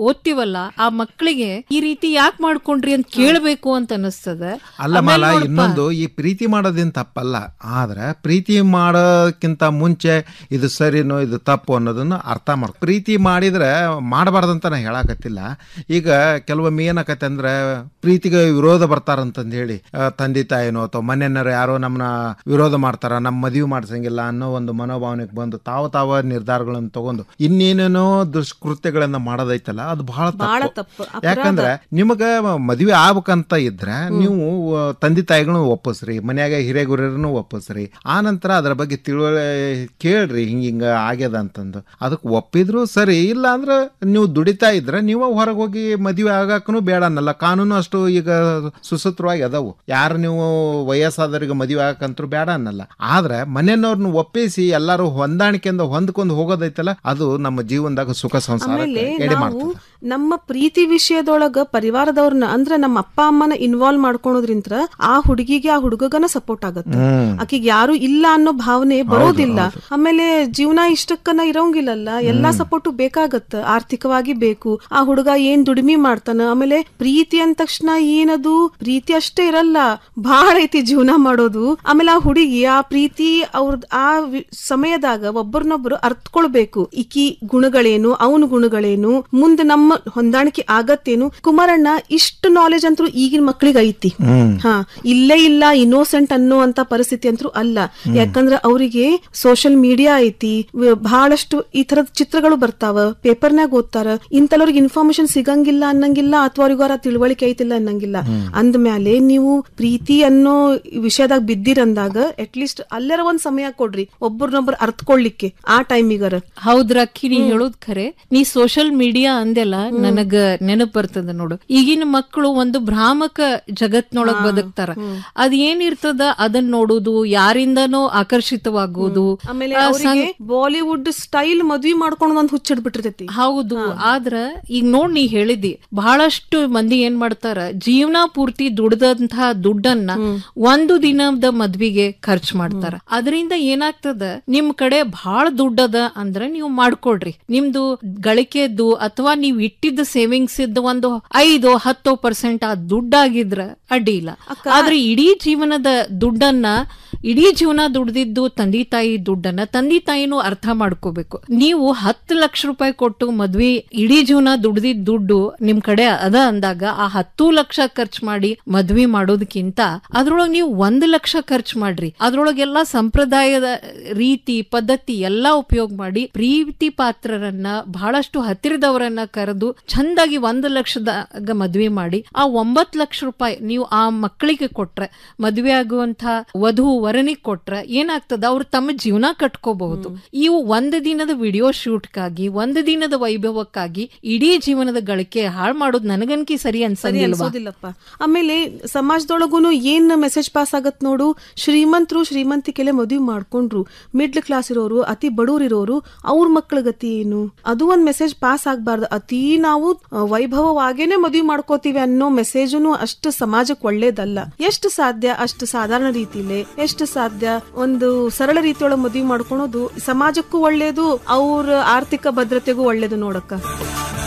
ಓದ್ತಿವಲ್ಲ ಆ ಮಕ್ಕಳಿಗೆ ಈ ರೀತಿ ಯಾಕೆ ಮಾಡ್ಕೊಂಡ್ರಿ ಅಂತ ಕೇಳಬೇಕು ಅಂತ ಅನಿಸ್ತದ ಅಲ್ಲ ಮಾಲ ಇನ್ನೊಂದು ಈ ಪ್ರೀತಿ ಮಾಡೋದೇನು ತಪ್ಪಲ್ಲ ಆದ್ರೆ ಪ್ರೀತಿ ಮಾಡೋಕ್ಕಿಂತ ಮುಂಚೆ ಇದು ಸರಿನೋ ಇದು ತಪ್ಪು ಅನ್ನೋದನ್ನ ಅರ್ಥ ಮಾಡ್ ಪ್ರೀತಿ ಮಾಡಿದ್ರೆ ಮಾಡಬಾರ್ದಂತ ನಾ ಹೇಳಕತ್ತಿಲ್ಲ ಈಗ ಕೆಲವೊಮ್ಮೆ ಏನಾಕತ್ತೆ ಅಂದ್ರೆ ಪ್ರೀತಿಗೆ ವಿರೋಧ ಬರ್ತಾರಂತಂದು ಹೇಳಿ ಆ, ತಂದೆ ತಾಯಿನೋ ಅಥವಾ ಮನೆಯವರು ಯಾರೋ ನಮ್ಮನ್ನ ವಿರೋಧ ಮಾಡ್ತಾರ ನಮ್ಮ ಮದುವೆ ಮಾಡ್ಸಂಗಿಲ್ಲ ಅನ್ನೋ ಒಂದು ಮನೋಭಾವನೆಗೆ ಬಂದು ತಾವು ತಾವ ನಿರ್ಧಾರಗಳನ್ನು ತಗೊಂಡು ಇನ್ನೇನೇನೋ ದುಷ್ಕೃತ್ಯಗಳನ್ನ ಮಾಡೋದೈತಲ್ಲ ಅದು ಬಹಳ ಬಹಳ ತಪ್ಪು ತಪ್ಪು ಯಾಕಂದ್ರೆ ನಿಮಗ ಮದುವೆ ಆಗ್ಬೇಕಂತ ಇದ್ರೆ ನೀವು ಆ, ತಂದೆ ತಾಯಿಗಳನ್ನ ಒಪ್ಪಿಸ್ರಿ ಮನ್ಯಾಗ ಹಿರೇಗುರರನ್ನು ಒಪ್ಪಿಸ್ರಿ ಆ ನಂತರ ಅದರ ಬಗ್ಗೆ ತಿಳುವಳಿ ಕೇಳ್ರಿ ಹಿಂಗ ಹಿಂಗ ಆಗ್ಯದ ಅಂತಂದು ಅದಕ್ಕೆ ಒಪ್ಪಿದ್ರು ಸರಿ ಇಲ್ಲ ಅಂದ್ರೆ ನೀವು ದುಡಿತಾ ಇದ್ರೆ ನೀವು ಹೊರಗೆ ಹೋಗಿ ಮದುವೆ ಆಗಾಕನು ಬೇಡ ಅನ್ನಲ್ಲ ಕಾನೂನು ಅಷ್ಟು ಈಗ ಸುಸೂತ್ರವಾಗಿ ಅದಾವು ಯಾರು ನೀವು ವಯಸ್ಸಾದವರಿಗೆ ಮದುವೆ ಆಗಕ್ಕಂತೂ ಬೇಡ ಅನ್ನಲ್ಲ ಆದ್ರೆ ಮನೆಯವ್ರನ್ನ ಒಪ್ಪಿಸಿ ಎಲ್ಲರೂ ಹೊಂದಾಣಿಕೆಯಿಂದ ಹೊಂದ್ಕೊಂಡು ಹೋಗೋದೈತಲ್ಲ ಅದು ನಮ್ಮ ಜೀವನದಾಗ ಸುಖ ಸಂಸಾರ ಆಮೇಲೆ ಎಡೆ ನಾವು ಮಾಡ್ತದೆ ನಮ್ಮ ಪ್ರೀತಿ ವಿಷಯದೊಳಗ ಪರಿವಾರದವ್ರನ್ನ ಅಂದ್ರೆ ನಮ್ಮ ಅಪ್ಪ ಅಮ್ಮನ ಇನ್ವಾಲ್ವ್ ಮಾಡ್ಕೊಳೋದ್ರಿಂತ ಆ ಹುಡುಗಿಗೆ ಆ ಹುಡುಗನ ಸಪೋರ್ಟ್ ಆಗತ್ತೆ ಹ್ಮ್. ಆಕಿಗೆ ಯಾರು ಇಲ್ಲ ಅನ್ನೋ ಭಾವನೆ ಬರೋದಿಲ್ಲ ಆಮೇಲೆ ಜೀವನ ಇಷ್ಟಕ್ಕನ ಇರೋಂಗಿಲ್ಲಲ್ಲ ಎಲ್ಲಾ ಸಪೋರ್ಟ್ ಬೇಕಾಗತ್ತ ಆರ್ಥಿಕವಾಗಿ ಬೇಕು ಆ ಹುಡುಗ ಏನ್ ದುಡಿಮೆ ಮಾಡ್ತಾನ ಆಮೇಲೆ ಪ್ರೀತಿ ಅಂದ ತಕ್ಷಣ ಏನದು ಪ್ರೀತಿ ಅಷ್ಟೇ ಇರಲ್ಲ ಬಹಳ ಐತಿ ಜೀವನ ಮಾಡೋದು ಆಮೇಲೆ ಆ ಹುಡುಗಿ ಆ ಪ್ರೀತಿ ಅವ್ರ ಆ ವಿ- ಸಮಯದಾಗ ಒಬ್ಬರನ್ನೊಬ್ರು ಅರ್ತ್ಕೊಳ್ಬೇಕು ಈಕಿ ಗುಣಗಳೇನು ಅವನ ಗುಣಗಳೇನು ಮುಂದೆ ನಮ್ಮ ಹೊಂದಾಣಿಕೆ ಆಗತ್ತೇನು ಕುಮಾರಣ್ಣ ಇಷ್ಟು ನಾಲೆಜ್ ಅಂತೂ ಈಗಿನ ಮಕ್ಳಿಗೆ ಐತಿ ಹಾ ಇಲ್ಲೇ ಇಲ್ಲ ಇನ್ನೋಸೆಂಟ್ ಅನ್ನೋ ಅಂತ ಪರಿಸ್ಥಿತಿ ಅಂತೂ ಅಲ್ಲ ಯಾಕಂದ್ರೆ ಅವರಿಗೆ ಸೋಷಿಯಲ್ ಮೀಡಿಯಾ ಐತಿ ವ- ಬಹಳಷ್ಟು ಈ ತರದ ಚಿತ್ರಗಳು ಬರ್ತಾವ ಪೇಪರ್ನಾಗ ಓದ್ತಾರ ಇಂತಲ್ಲವ್ರಿಗೆ ಇನ್ಫಾರ್ಮೇಶನ್ ಸಿಗಂಗಿಲ್ಲ ಅನ್ನಂಗಿಲ್ಲ ಅಥವಾ ಅವ್ರಿಗಾರ ತಿಳುವಳಿಕೆ ಐತಿಲ್ಲ ಅನ್ನಂಗಿಲ್ಲ ಅಂದ್ಮ್ಯಾಲೆ ನೀವು ಪ್ರೀತಿ ಅನ್ನೋ ವಿಷಯದಾಗ ಬಿದ್ದಿರಂದಾಗ ಅಟ್ಲೀಸ್ಟ್ ಅಲ್ಲರ ಒಂದ್ ಸಮಯ ಕೊಡ್ರಿ ಒಬ್ಬರನ್ನೊಬ್ರು ಅರ್ತ್ಕೊಳ್ಳಿಕ್ಕೆ ಆ ಟೈಮಿಗರ ಹೌದ್ರಕ್ಕಿ ನೀ ಹೇಳೋದ್ ಖರೆ ನೀ ಸೋಷಿಯಲ್ ಮೀಡಿಯಾ ಅಂದೆಲ್ಲ ನನಗ ನೆನಪ್ ಬರ್ತದ ನೋಡು ಈಗಿನ ಮಕ್ಕಳು ಒಂದು ಭ್ರಾಮಕ ಜಗತ್ನೊಳಗ್ ಬದುಕ್ತಾರ ಅದ್ ಏನಿರ್ತದ ಅದನ್ನ ನೋಡುದು ಯಾರಿಂದನೋ ಆಕರ್ಷಿತವಾಗುವುದು ಆಮೇಲೆ ಆ, ಅವರಿಗೆ ಬಾಲಿವುಡ್ ಸ್ಟೈಲ್ ಮದ್ವಿ ಮಾಡ್ಕೊಂಡು ಒಂದ್ ಹುಚ್ಚಿಡ್ ಬಿಟ್ಟಿರ್ತೈತಿ ಹೌದು ಆದ್ರ ಈಗ ನೋಡ್ ನೀ ಹೇಳಿದಿ ಬಹಳಷ್ಟು ಮಂದಿ ಏನ್ ಮಾಡ್ತಾರ ಜೀವನ ಪೂರ್ತಿ ದುಡ್ದಂತಹ ದುಡ್ಡನ್ನ ಒಂದು ದಿನದ ಮದ್ವಿಗೆ ಖರ್ಚು ಮಾಡ್ತಾರ ಅದರಿಂದ ಏನಾಗ್ತದ ನಿಮ್ ಕಡೆ ಬಹಳ ದುಡ್ಡದ ಅಂದ್ರ ನೀವು ಮಾಡ್ಕೊಡ್ರಿ ನಿಮ್ದು ಗಳಿಕೆದ್ದು ಅಥವಾ ನೀವ್ ಇಟ್ಟಿದ್ದ ಸೇವಿಂಗ್ಸ್ ಇದ್ದ ಒಂದು ಐದು ಹತ್ತು ಪರ್ಸೆಂಟ್ ಆ ದುಡ್ಡಾಗಿದ್ರ ಅಡ್ಡಿ ಇಲ್ಲ ಆದ್ರೆ ಇಡೀ ಜೀವನದ ದುಡ್ಡನ್ನ ಇಡೀ ಜೀವನ ದುಡ್ದಿದ್ದು ತಂದೆ ತಾಯಿ ದುಡ್ಡನ್ನ ತಂದೆ ತಾಯಿನೂ ಅರ್ಥ ಮಾಡ್ಕೋಬೇಕು ನೀವು ಹತ್ತು ಲಕ್ಷ ರೂಪಾಯಿ ಕೊಟ್ಟು ಮದ್ವಿ ಇಡೀ ಜೀವನ ದುಡ್ದಿದ್ ದುಡ್ಡು ನಿಮ್ ಕಡೆ ಅದ ಅಂದಾಗ ಆ ಹತ್ತು ಲಕ್ಷ ಖರ್ಚು ಮಾಡಿ ಮದ್ವಿ ಮಾಡೋದಕ್ಕಿಂತ ಅದ್ರೊಳಗೆ ನೀವು ಒಂದ್ ಲಕ್ಷ ಖರ್ಚು ಮಾಡ್ರಿ ಅದ್ರೊಳಗೆಲ್ಲ ಸಂಪ್ರದಾಯದ ರೀತಿ ಪದ್ಧತಿ ಎಲ್ಲಾ ಉಪಯೋಗ ಮಾಡಿ ಪ್ರೀತಿ ಪಾತ್ರರನ್ನ ಬಹಳಷ್ಟು ಹತ್ತಿರದವರನ್ನ ಕರೆದು ಚಂದಾಗಿ ಒಂದು ಲಕ್ಷದಾಗ ಮದ್ವೆ ಮಾಡಿ ಆ ಒಂಬತ್ ಲಕ್ಷ ರೂಪಾಯಿ ನೀವು ಆ ಮಕ್ಕಳಿಗೆ ಕೊಟ್ರೆ ಮದ್ವೆ ಆಗುವಂತ ವಧು ವರನಿಗೆ ಕೊಟ್ರೆ ಏನಾಗ್ತದ ಅವ್ರು ತಮ್ಮ ಜೀವನ ಕಟ್ಕೋಬಹುದು ಇವು ಒಂದು ದಿನದ ವಿಡಿಯೋ ಶೂಟ್ಗಾಗಿ ಒಂದು ದಿನದ ವೈಭವಕ್ಕಾಗಿ ಇಡೀ ಜೀವನದ ಗಳಿಕೆ ಹಾಳು ಮಾಡೋದು ನನಗನ್ಕಿ ಸರಿ ಸರಿ ಅನ್ಸಂಗಿಲ್ವಾ ಅನ್ಸೋದಿಲ್ಲಪ್ಪ ಆಮೇಲೆ ಸಮಾಜದೊಳಗೂನು ಏನ್ ಮೆಸೇಜ್ ಪಾಸ್ ಆಗತ್ ನೋಡು ಶ್ರೀಮಂತರು ಶ್ರೀಮಂತಿಕೆಲೆ ಮದುವೆ ಮಾಡ್ಕೊಂಡ್ರು ಮಿಡ್ಲ್ ಕ್ಲಾಸ್ ಇರೋರು ಅತಿ ಬಡವ್ರು ಇರೋರು ಅವ್ರ ಮಕ್ಕಳ ಗತಿ ಏನು ಅದು ಒಂದ್ ಮೆಸೇಜ್ ಪಾಸ್ ಆಗ್ಬಾರ್ದು ಅತಿ ನಾವು ಆ, ವೈಭವವಾಗೇನೆ ಮದುವೆ ಮಾಡ್ಕೋತೀವಿ ಅನ್ನೋ ಮೆಸೇಜನು ಅಷ್ಟು ಸಮಾಜಕ್ಕೆ ಒಳ್ಳೇದಲ್ಲ ಎಷ್ಟು ಸಾಧ್ಯ ಅಷ್ಟು ಸಾಧಾರಣ ರೀತಿಲೇ ಎಷ್ಟು ಸಾಧ್ಯ ಒಂದು ಸರಳ ರೀತಿಯೊಳಗೆ ಮದುವೆ ಮಾಡ್ಕೊಳೋದು ಸಮಾಜಕ್ಕೂ ಒಳ್ಳೇದು ಅವ್ರ ಆರ್ಥಿಕ ಭದ್ರತೆಗೂ ಒಳ್ಳೇದು ನೋಡಕ್ಕ